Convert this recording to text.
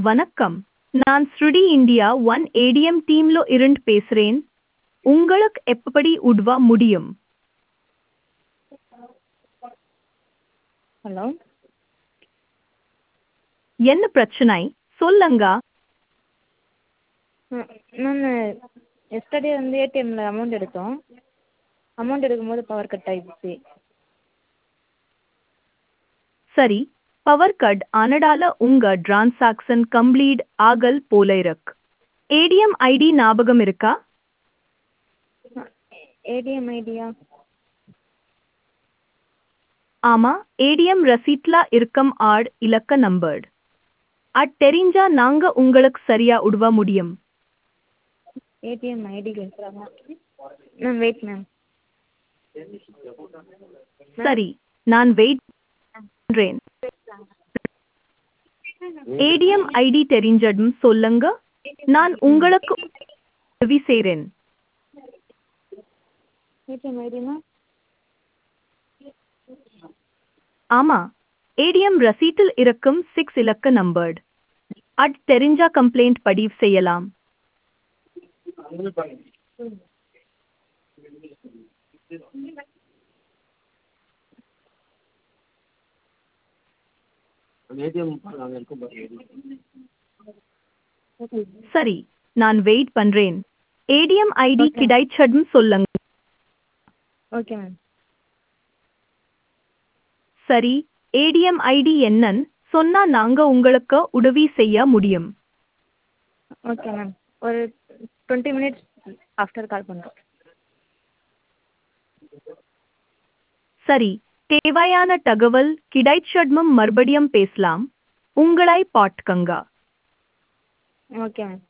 வணக்கம் நான் ஸ்ருடி இந்தியா ஒன் ஏடிஎம் டீம்ல இருந்து பேசுறேன் உங்களுக்கு எப்படி உதவ முடியும் ஹலோ என்ன பிரச்சனை சொல்லுங்க மேம் எஸ்டர்டே வந்து ஏடிஎம்மில் அமௌண்ட் எடுத்தோம் அமௌண்ட் எடுக்கும்போது பவர் கட் ஆகிடுச்சு சரி பவர் கட் ஆனடால உங்க டிரான்சாக்சன் கம்ப்ளீட் ஆகல் போல இருக்கு ஏடிஎம் ஐடி ஞாபகம் இருக்கா ஏடிஎம் ஐடியா ஆமா ஏடிஎம் ரசீட்ல இருக்கும் ஆட் இலக்க நம்பர் அட் தெரிஞ்சா நாங்க உங்களுக்கு சரியா உதவ முடியும் ஏடிஎம் ஐடி கேட்குறாங்க மேம் வெயிட் மேம் சரி நான் வெயிட் பண்றேன் ஏடிஎம் ஐடி தெரிஞ்சதும் சொல்லுங்க நான் உங்களுக்கு உதவி செய்றேன் ஏடிஎம் ஐடினா ஆமா ஏடிஎம் ரசீட்டில் இருக்கும் சிக்ஸ் இலக்க நம்பர் அட் தெரிஞ்சா கம்ப்ளைண்ட் பதிவு செய்யலாம் சரி நான் வெயிட் பண்றேன் ஏடிஎம் ஐடி Okay. கிடைச்சதும் சொல்லுங்க ஓகே மேம் சரி ஏடிஎம் ஐடி என்னன்னு சொன்னா நாங்க உங்களுக்கு உதவி செய்ய முடியும் ஓகே மேம் ஒரு டுவெண்ட்டி மினிட்ஸ் ஆஃப்டர் கால் பண்ணுறோம் சரி தேவையான தகவல் கிடைச்சதும் மறுபடியும் பேசலாம் உங்களை பாட்கங்க ஓகே மேம்